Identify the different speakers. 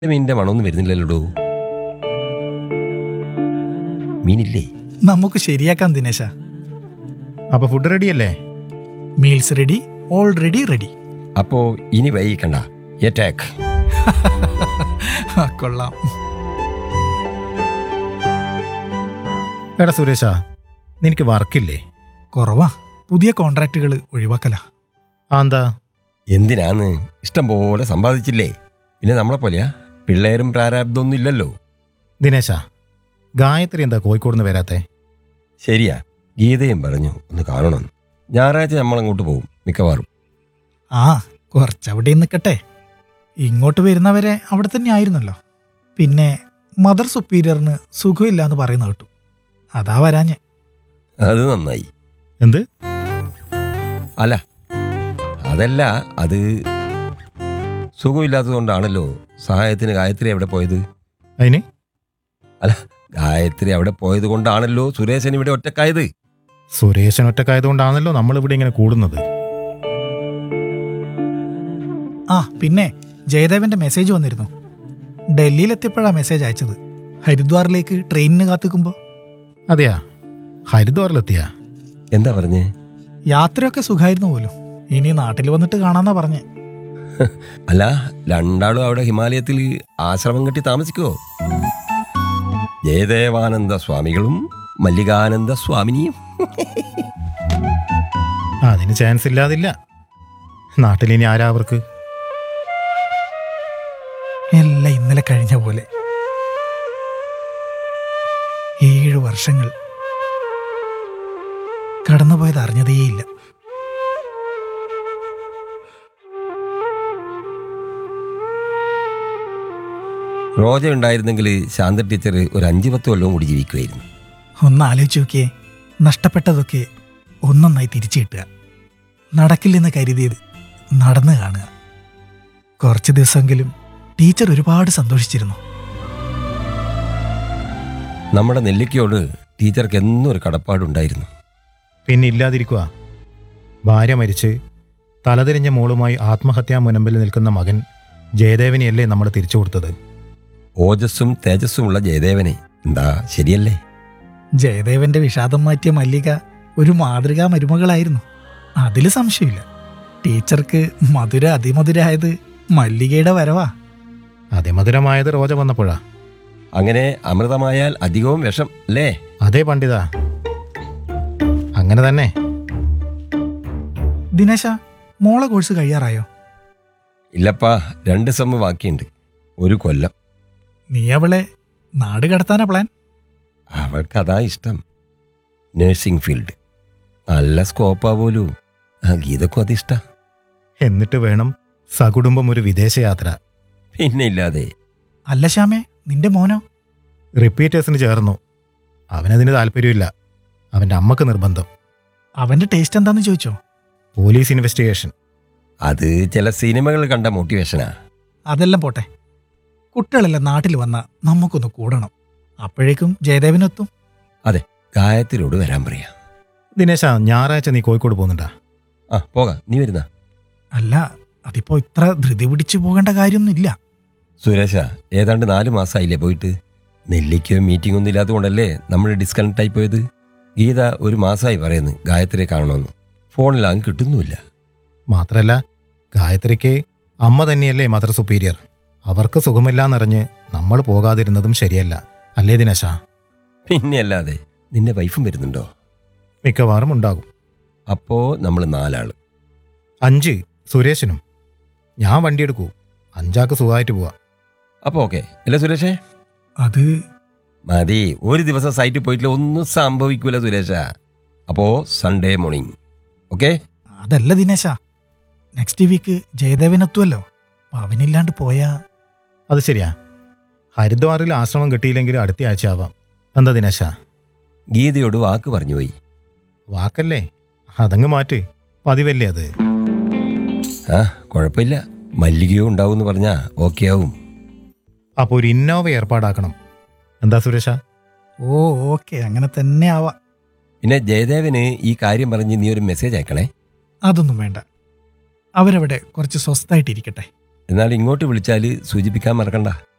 Speaker 1: മീനിന്റെ മണമൊന്നും വരുന്നില്ലല്ലോ മീനില്ലേ
Speaker 2: നമുക്ക് ശരിയാക്കാം ദിനേശ
Speaker 3: അപ്പൊ ഫുഡ് റെഡിയല്ലേ
Speaker 2: മീൽസ് റെഡി ഓൾറെഡി റെഡി
Speaker 1: അപ്പോ ഇനി വൈകിക്കണ്ട എറ്റാക്ക്
Speaker 2: കൊള്ളാം
Speaker 3: എടാ സുരേഷ നിനക്ക് വർക്കില്ലേ
Speaker 2: കുറവാ പുതിയ കോൺട്രാക്റ്റുകൾ ഒഴിവാക്കല
Speaker 3: ആ എന്താ
Speaker 1: എന്തിനാന്ന് ഇഷ്ടം പോലെ സമ്പാദിച്ചില്ലേ പിന്നെ നമ്മളെ പോലെയാ പിള്ളേരും പ്രാരാബ്ദമൊന്നും ഇല്ലല്ലോ
Speaker 3: ദിനേശ ഗായത്രി എന്താ കോഴിക്കോട് നിന്ന് വരാത്തെ
Speaker 1: ശരിയാ ഗീതയും പറഞ്ഞു ഒന്ന് കാണണം ഞായറാഴ്ച നമ്മളങ്ങോട്ട് പോകും മിക്കവാറും
Speaker 2: ആ കുറച്ചവിടെ നിൽക്കട്ടെ ഇങ്ങോട്ട് വരുന്നവരെ അവിടെ തന്നെ ആയിരുന്നല്ലോ പിന്നെ മദർ സുപ്പീരിയറിന് സുഖമില്ലാന്ന് പറയുന്ന കേട്ടു അതാ വരാഞ്ഞ്
Speaker 1: അത് നന്നായി
Speaker 3: എന്ത്
Speaker 1: അല്ല അതല്ല അത് സുഖമില്ലാത്തതുകൊണ്ടാണല്ലോ സഹായത്തിന് ഗായത്രി എവിടെ പോയത്
Speaker 3: അതിന്
Speaker 1: ഗായത്രി അവിടെ പോയത് കൊണ്ടാണല്ലോ സുരേശൻ ഇവിടെ ഒറ്റക്കായത്
Speaker 3: സുരേഷൻ ഒറ്റക്കായതുകൊണ്ടാണല്ലോ നമ്മൾ ഇവിടെ ഇങ്ങനെ കൂടുന്നത്
Speaker 2: ആ പിന്നെ ജയദേവന്റെ മെസ്സേജ് വന്നിരുന്നു ഡൽഹിയിലെത്തിയപ്പോഴാ മെസ്സേജ് അയച്ചത് ഹരിദ്വാറിലേക്ക് ട്രെയിനിന് കാത്തിക്കുമ്പോൾ
Speaker 3: അതെയാ ഹരിദ്വാറിലെത്തിയാ
Speaker 1: എന്താ പറഞ്ഞേ
Speaker 2: യാത്രയൊക്കെ സുഖമായിരുന്നു പോലും ഇനി നാട്ടിൽ വന്നിട്ട് കാണാന്നാ പറഞ്ഞേ
Speaker 1: അല്ല രണ്ടാളും അവിടെ ഹിമാലയത്തിൽ ആശ്രമം കെട്ടി താമസിക്കുവോ ജയദേവാനന്ദ സ്വാമികളും മല്ലികാനന്ദ സ്വാമിനിയും
Speaker 3: അതിന് ചാൻസ് ഇല്ലാതില്ല നാട്ടിലിനി ആരാ അവർക്ക്
Speaker 2: എല്ലാം ഇന്നലെ കഴിഞ്ഞ പോലെ ഏഴ് വർഷങ്ങൾ കടന്നുപോയത് അറിഞ്ഞതേയില്ല
Speaker 1: റോജ ഉണ്ടായിരുന്നെങ്കിൽ ശാന്ത ടീച്ചർ ഒരു അഞ്ചു പത്ത് കൊല്ലവും കൂടി ജീവിക്കുമായിരുന്നു
Speaker 2: ഒന്ന് ആലോചിച്ച് നോക്കിയേ നഷ്ടപ്പെട്ടതൊക്കെ ഒന്നൊന്നായി തിരിച്ചു കിട്ടുക നടക്കില്ലെന്ന് കരുതിയത് നടന്നു കാണുക കുറച്ച് ദിവസമെങ്കിലും ടീച്ചർ ഒരുപാട് സന്തോഷിച്ചിരുന്നു
Speaker 1: നമ്മുടെ നെല്ലിക്കയോട് ടീച്ചർക്ക് എന്നും ഒരു കടപ്പാടുണ്ടായിരുന്നു
Speaker 3: പിന്നെ ഇല്ലാതിരിക്കുക ഭാര്യ മരിച്ച് തലതിരിഞ്ഞ മോളുമായി ആത്മഹത്യാ മുനമ്പിൽ നിൽക്കുന്ന മകൻ ജയദേവനെയല്ലേ നമ്മൾ തിരിച്ചു കൊടുത്തത്
Speaker 1: ഓജസ്സും തേജസ്സുമുള്ള ജയദേവനെ എന്താ ശരിയല്ലേ
Speaker 2: ജയദേവന്റെ വിഷാദം മാറ്റിയ മല്ലിക ഒരു മാതൃകാ മരുമകളായിരുന്നു അതിൽ സംശയമില്ല ടീച്ചർക്ക് മധുര അതിമധുരായത് മല്ലികയുടെ വരവാ
Speaker 3: അതിമധുരമായത് റോജ വന്നപ്പോഴാ
Speaker 1: അങ്ങനെ അമൃതമായാൽ അധികവും വിഷം അല്ലേ
Speaker 3: അതേ പണ്ഡിത അങ്ങനെ തന്നെ
Speaker 2: ദിനേശ മോളെ കോഴ്സ് കഴിയാറായോ
Speaker 1: ഇല്ലപ്പാ രണ്ട് സെമ്മ് ബാക്കിയുണ്ട് ഒരു കൊല്ലം
Speaker 2: നീ അവളെ നാട് കടത്താനാ പ്ലാൻ
Speaker 1: അവൾക്ക് അതാ ഇഷ്ടം നഴ്സിംഗ് ഫീൽഡ് നല്ല സ്കോപ്പാ പോലും ആ ഗീതക്കും അതിഷ്ട
Speaker 3: എന്നിട്ട് വേണം സകുടുംബം ഒരു വിദേശയാത്ര
Speaker 1: പിന്നെ ഇല്ലാതെ
Speaker 2: അല്ല ശ്യാമേ നിന്റെ മോനോ
Speaker 3: റിപ്പീറ്റേഴ്സിന് ചേർന്നു അവനതിന് താല്പര്യമില്ല അവൻ്റെ അമ്മക്ക് നിർബന്ധം
Speaker 2: അവന്റെ ടേസ്റ്റ് എന്താന്ന് ചോദിച്ചോ
Speaker 3: പോലീസ് ഇൻവെസ്റ്റിഗേഷൻ
Speaker 1: അത് ചില സിനിമകൾ കണ്ട മോട്ടിവേഷനാ
Speaker 2: അതെല്ലാം പോട്ടെ കുട്ടികളെല്ലാം നാട്ടിൽ വന്ന നമുക്കൊന്ന് കൂടണം അപ്പോഴേക്കും ജയദേവനെത്തും
Speaker 1: ഗായത്രിയോട് വരാൻ പറയാ
Speaker 3: ദിനേശ ഞായറാഴ്ച നീ കോഴിക്കോട് പോകുന്നുണ്ടാ
Speaker 1: ആ പോകാം നീ വരുന്ന
Speaker 2: അല്ല അതിപ്പോ ഇത്ര ധൃതി പിടിച്ചു പോകേണ്ട കാര്യമൊന്നുമില്ല
Speaker 1: സുരേഷ ഏതാണ്ട് നാല് മാസമായില്ലേ പോയിട്ട് നെല്ലിക്കോ മീറ്റിംഗ് ഒന്നും ഇല്ലാത്തതുകൊണ്ടല്ലേ നമ്മൾ ഡിസ്കണക്ട് ആയി പോയത് ഗീത ഒരു മാസമായി പറയുന്നു ഗായത്രിയെ കാണണമെന്ന് ഫോണിലാകും കിട്ടുന്നുമില്ല
Speaker 3: മാത്രല്ല ഗായത്രിക്ക് അമ്മ തന്നെയല്ലേ മദർ സുപ്പീരിയർ അവർക്ക് സുഖമില്ലാന്നറിഞ്ഞ് നമ്മൾ പോകാതിരുന്നതും ശരിയല്ല അല്ലേ ദിനേശ
Speaker 1: പിന്നെ അല്ലാതെ നിന്റെ വൈഫും വരുന്നുണ്ടോ
Speaker 3: മിക്കവാറും ഉണ്ടാകും
Speaker 1: അപ്പോ നമ്മൾ നാലാള്
Speaker 3: അഞ്ച് സുരേഷിനും ഞാൻ വണ്ടി എടുക്കൂ അഞ്ചാക്ക് സുഖമായിട്ട് പോവാ
Speaker 1: അപ്പൊ ഓക്കെ അല്ലേ സുരേഷേ
Speaker 2: അത്
Speaker 1: മതി ഒരു ദിവസം സൈറ്റിൽ പോയിട്ടില്ല ഒന്നും സംഭവിക്കൂല സുരേഷ അപ്പോ സൺഡേ മോർണിംഗ് ഓക്കെ
Speaker 2: അതല്ല ദിനേശ നെക്സ്റ്റ് വീക്ക് ജയദേവനെത്തുമല്ലോ അപ്പൊ അവനില്ലാണ്ട് പോയാ
Speaker 3: അത് ശരിയാ ഹരിദ്വാറിൽ ആശ്രമം കിട്ടിയില്ലെങ്കിൽ അടുത്ത ആഴ്ച ആവാം എന്താ ദിനേശ
Speaker 1: ഗീതയോട് വാക്ക് പറഞ്ഞു പോയി
Speaker 3: വാക്കല്ലേ അതങ്ങ് മാറ്റ് പതിവല്ലേ അത്
Speaker 1: ആ കുഴപ്പമില്ല മല്ലികയോ ഉണ്ടാവും എന്ന് പറഞ്ഞാ ഓക്കെ ആവും
Speaker 3: അപ്പോൾ ഒരു ഇന്നോവ ഏർപ്പാടാക്കണം എന്താ സുരേഷ
Speaker 2: ഓ ഓക്കെ അങ്ങനെ തന്നെ ആവാ
Speaker 1: പിന്നെ ജയദേവന് ഈ കാര്യം പറഞ്ഞ് നീ ഒരു മെസ്സേജ് അയക്കണേ
Speaker 2: അതൊന്നും വേണ്ട അവരവിടെ കുറച്ച് സ്വസ്ഥായിട്ടിരിക്കട്ടെ
Speaker 1: എന്നാൽ ഇങ്ങോട്ട് വിളിച്ചാൽ സൂചിപ്പിക്കാൻ മറക്കണ്ട